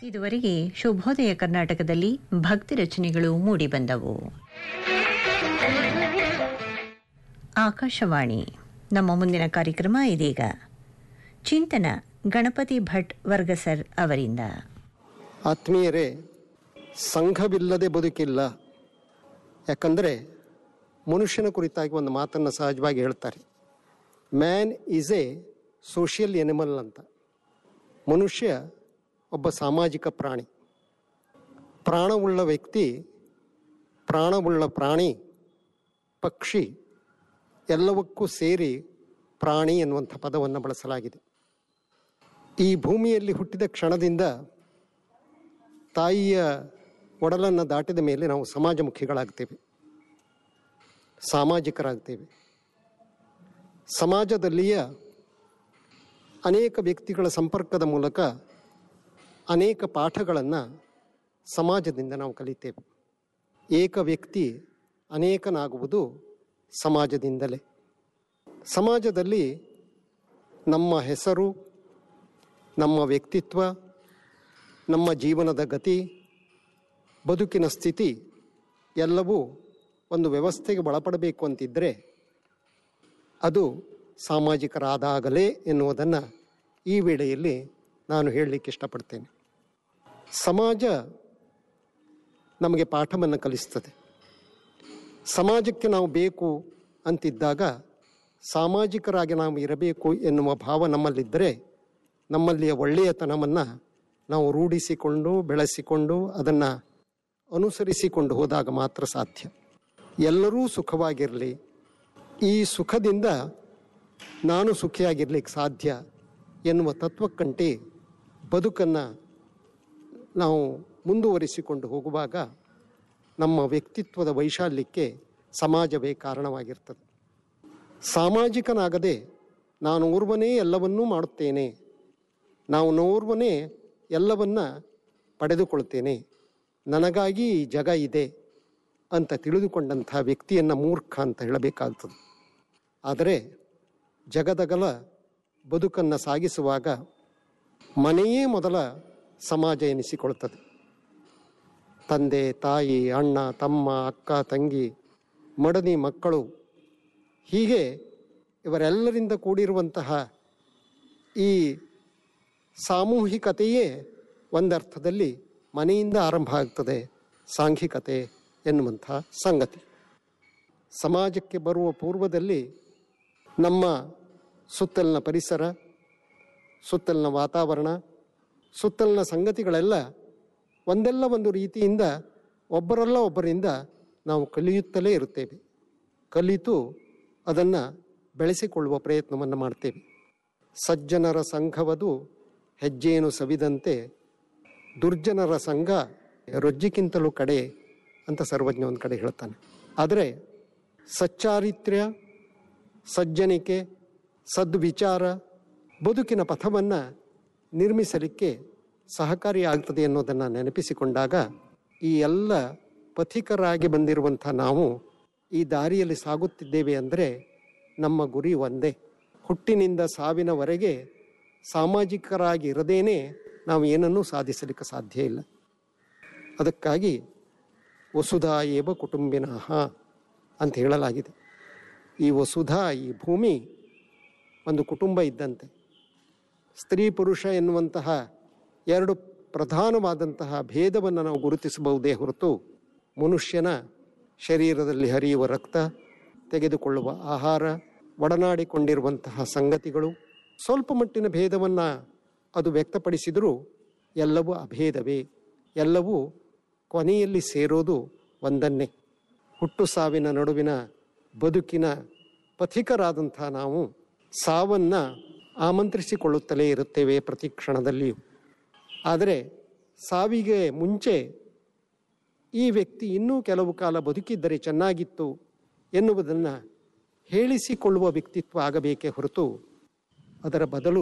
ಇದುವರೆಗೆ ಶುಭೋದಯ ಕರ್ನಾಟಕದಲ್ಲಿ ಭಕ್ತಿ ರಚನೆಗಳು ಮೂಡಿಬಂದವು ಆಕಾಶವಾಣಿ ನಮ್ಮ ಮುಂದಿನ ಕಾರ್ಯಕ್ರಮ ಇದೀಗ ಚಿಂತನ ಗಣಪತಿ ಭಟ್ ವರ್ಗಸರ್ ಅವರಿಂದ ಆತ್ಮೀಯರೇ ಸಂಘವಿಲ್ಲದೆ ಬದುಕಿಲ್ಲ ಯಾಕಂದರೆ ಮನುಷ್ಯನ ಕುರಿತಾಗಿ ಒಂದು ಮಾತನ್ನು ಸಹಜವಾಗಿ ಹೇಳ್ತಾರೆ man is a social animal ಅಂತ ಮನುಷ್ಯ ಒಬ್ಬ ಸಾಮಾಜಿಕ ಪ್ರಾಣಿ ಪ್ರಾಣವುಳ್ಳ ವ್ಯಕ್ತಿ ಪ್ರಾಣವುಳ್ಳ ಪ್ರಾಣಿ ಪಕ್ಷಿ ಎಲ್ಲವಕ್ಕೂ ಸೇರಿ ಪ್ರಾಣಿ ಎನ್ನುವಂಥ ಪದವನ್ನು ಬಳಸಲಾಗಿದೆ ಈ ಭೂಮಿಯಲ್ಲಿ ಹುಟ್ಟಿದ ಕ್ಷಣದಿಂದ ತಾಯಿಯ ಒಡಲನ್ನು ದಾಟಿದ ಮೇಲೆ ನಾವು ಸಮಾಜಮುಖಿಗಳಾಗ್ತೇವೆ ಸಾಮಾಜಿಕರಾಗ್ತೇವೆ ಸಮಾಜದಲ್ಲಿಯ ಅನೇಕ ವ್ಯಕ್ತಿಗಳ ಸಂಪರ್ಕದ ಮೂಲಕ ಅನೇಕ ಪಾಠಗಳನ್ನು ಸಮಾಜದಿಂದ ನಾವು ಕಲಿತೇವೆ ಏಕ ವ್ಯಕ್ತಿ ಅನೇಕನಾಗುವುದು ಸಮಾಜದಿಂದಲೇ ಸಮಾಜದಲ್ಲಿ ನಮ್ಮ ಹೆಸರು ನಮ್ಮ ವ್ಯಕ್ತಿತ್ವ ನಮ್ಮ ಜೀವನದ ಗತಿ ಬದುಕಿನ ಸ್ಥಿತಿ ಎಲ್ಲವೂ ಒಂದು ವ್ಯವಸ್ಥೆಗೆ ಒಳಪಡಬೇಕು ಅಂತಿದ್ದರೆ ಅದು ಸಾಮಾಜಿಕರಾದಾಗಲೇ ಎನ್ನುವುದನ್ನು ಈ ವೇಳೆಯಲ್ಲಿ ನಾನು ಹೇಳಲಿಕ್ಕೆ ಇಷ್ಟಪಡ್ತೇನೆ ಸಮಾಜ ನಮಗೆ ಪಾಠವನ್ನು ಕಲಿಸ್ತದೆ ಸಮಾಜಕ್ಕೆ ನಾವು ಬೇಕು ಅಂತಿದ್ದಾಗ ಸಾಮಾಜಿಕರಾಗಿ ನಾವು ಇರಬೇಕು ಎನ್ನುವ ಭಾವ ನಮ್ಮಲ್ಲಿದ್ದರೆ ನಮ್ಮಲ್ಲಿಯ ಒಳ್ಳೆಯತನವನ್ನು ನಾವು ರೂಢಿಸಿಕೊಂಡು ಬೆಳೆಸಿಕೊಂಡು ಅದನ್ನು ಅನುಸರಿಸಿಕೊಂಡು ಹೋದಾಗ ಮಾತ್ರ ಸಾಧ್ಯ ಎಲ್ಲರೂ ಸುಖವಾಗಿರಲಿ ಈ ಸುಖದಿಂದ ನಾನು ಸುಖಿಯಾಗಿರ್ಲಿಕ್ಕೆ ಸಾಧ್ಯ ಎನ್ನುವ ತತ್ವಕ್ಕಂಟಿ ಬದುಕನ್ನು ನಾವು ಮುಂದುವರಿಸಿಕೊಂಡು ಹೋಗುವಾಗ ನಮ್ಮ ವ್ಯಕ್ತಿತ್ವದ ವೈಶಾಲ್ಯಕ್ಕೆ ಸಮಾಜವೇ ಕಾರಣವಾಗಿರ್ತದೆ ಸಾಮಾಜಿಕನಾಗದೆ ನಾನು ಓರ್ವನೇ ಎಲ್ಲವನ್ನೂ ಮಾಡುತ್ತೇನೆ ನಾವು ನೋರ್ವನೇ ಎಲ್ಲವನ್ನ ಪಡೆದುಕೊಳ್ತೇನೆ ನನಗಾಗಿ ಈ ಜಗ ಇದೆ ಅಂತ ತಿಳಿದುಕೊಂಡಂಥ ವ್ಯಕ್ತಿಯನ್ನು ಮೂರ್ಖ ಅಂತ ಹೇಳಬೇಕಾಗ್ತದೆ ಆದರೆ ಜಗದಗಲ ಬದುಕನ್ನು ಸಾಗಿಸುವಾಗ ಮನೆಯೇ ಮೊದಲ ಸಮಾಜ ಎನಿಸಿಕೊಳ್ತದೆ ತಂದೆ ತಾಯಿ ಅಣ್ಣ ತಮ್ಮ ಅಕ್ಕ ತಂಗಿ ಮಡದಿ ಮಕ್ಕಳು ಹೀಗೆ ಇವರೆಲ್ಲರಿಂದ ಕೂಡಿರುವಂತಹ ಈ ಸಾಮೂಹಿಕತೆಯೇ ಒಂದರ್ಥದಲ್ಲಿ ಮನೆಯಿಂದ ಆರಂಭ ಆಗ್ತದೆ ಸಾಂಘಿಕತೆ ಎನ್ನುವಂಥ ಸಂಗತಿ ಸಮಾಜಕ್ಕೆ ಬರುವ ಪೂರ್ವದಲ್ಲಿ ನಮ್ಮ ಸುತ್ತಲಿನ ಪರಿಸರ ಸುತ್ತಲಿನ ವಾತಾವರಣ ಸುತ್ತಲಿನ ಸಂಗತಿಗಳೆಲ್ಲ ಒಂದೆಲ್ಲ ಒಂದು ರೀತಿಯಿಂದ ಒಬ್ಬರಲ್ಲ ಒಬ್ಬರಿಂದ ನಾವು ಕಲಿಯುತ್ತಲೇ ಇರುತ್ತೇವೆ ಕಲಿತು ಅದನ್ನು ಬೆಳೆಸಿಕೊಳ್ಳುವ ಪ್ರಯತ್ನವನ್ನು ಮಾಡ್ತೇವೆ ಸಜ್ಜನರ ಸಂಘವದು ಹೆಜ್ಜೆಯನ್ನು ಸವಿದಂತೆ ದುರ್ಜನರ ಸಂಘ ರೊಜ್ಜಿಗಿಂತಲೂ ಕಡೆ ಅಂತ ಸರ್ವಜ್ಞ ಒಂದು ಕಡೆ ಹೇಳ್ತಾನೆ ಆದರೆ ಸಚ್ಚಾರಿತ್ರ್ಯ ಸಜ್ಜನಿಕೆ ಸದ್ವಿಚಾರ ಬದುಕಿನ ಪಥವನ್ನು ನಿರ್ಮಿಸಲಿಕ್ಕೆ ಸಹಕಾರಿಯಾಗ್ತದೆ ಅನ್ನೋದನ್ನು ನೆನಪಿಸಿಕೊಂಡಾಗ ಈ ಎಲ್ಲ ಪಥಿಕರಾಗಿ ಬಂದಿರುವಂಥ ನಾವು ಈ ದಾರಿಯಲ್ಲಿ ಸಾಗುತ್ತಿದ್ದೇವೆ ಅಂದರೆ ನಮ್ಮ ಗುರಿ ಒಂದೇ ಹುಟ್ಟಿನಿಂದ ಸಾವಿನವರೆಗೆ ಸಾಮಾಜಿಕರಾಗಿ ಇರದೇನೆ ನಾವು ಏನನ್ನೂ ಸಾಧಿಸಲಿಕ್ಕೆ ಸಾಧ್ಯ ಇಲ್ಲ ಅದಕ್ಕಾಗಿ ವಸುಧಾ ಏವ ಕುಟುಂಬಿನಃ ಅಂತ ಹೇಳಲಾಗಿದೆ ಈ ವಸುಧಾ ಈ ಭೂಮಿ ಒಂದು ಕುಟುಂಬ ಇದ್ದಂತೆ ಸ್ತ್ರೀ ಪುರುಷ ಎನ್ನುವಂತಹ ಎರಡು ಪ್ರಧಾನವಾದಂತಹ ಭೇದವನ್ನು ನಾವು ಗುರುತಿಸಬಹುದೇ ಹೊರತು ಮನುಷ್ಯನ ಶರೀರದಲ್ಲಿ ಹರಿಯುವ ರಕ್ತ ತೆಗೆದುಕೊಳ್ಳುವ ಆಹಾರ ಒಡನಾಡಿಕೊಂಡಿರುವಂತಹ ಸಂಗತಿಗಳು ಸ್ವಲ್ಪ ಮಟ್ಟಿನ ಭೇದವನ್ನು ಅದು ವ್ಯಕ್ತಪಡಿಸಿದರೂ ಎಲ್ಲವೂ ಅಭೇದವೇ ಎಲ್ಲವೂ ಕೊನೆಯಲ್ಲಿ ಸೇರೋದು ಒಂದನ್ನೇ ಹುಟ್ಟು ಸಾವಿನ ನಡುವಿನ ಬದುಕಿನ ಪಥಿಕರಾದಂಥ ನಾವು ಸಾವನ್ನು ಆಮಂತ್ರಿಸಿಕೊಳ್ಳುತ್ತಲೇ ಇರುತ್ತೇವೆ ಪ್ರತಿ ಕ್ಷಣದಲ್ಲಿಯೂ ಆದರೆ ಸಾವಿಗೆ ಮುಂಚೆ ಈ ವ್ಯಕ್ತಿ ಇನ್ನೂ ಕೆಲವು ಕಾಲ ಬದುಕಿದ್ದರೆ ಚೆನ್ನಾಗಿತ್ತು ಎನ್ನುವುದನ್ನು ಹೇಳಿಸಿಕೊಳ್ಳುವ ವ್ಯಕ್ತಿತ್ವ ಆಗಬೇಕೇ ಹೊರತು ಅದರ ಬದಲು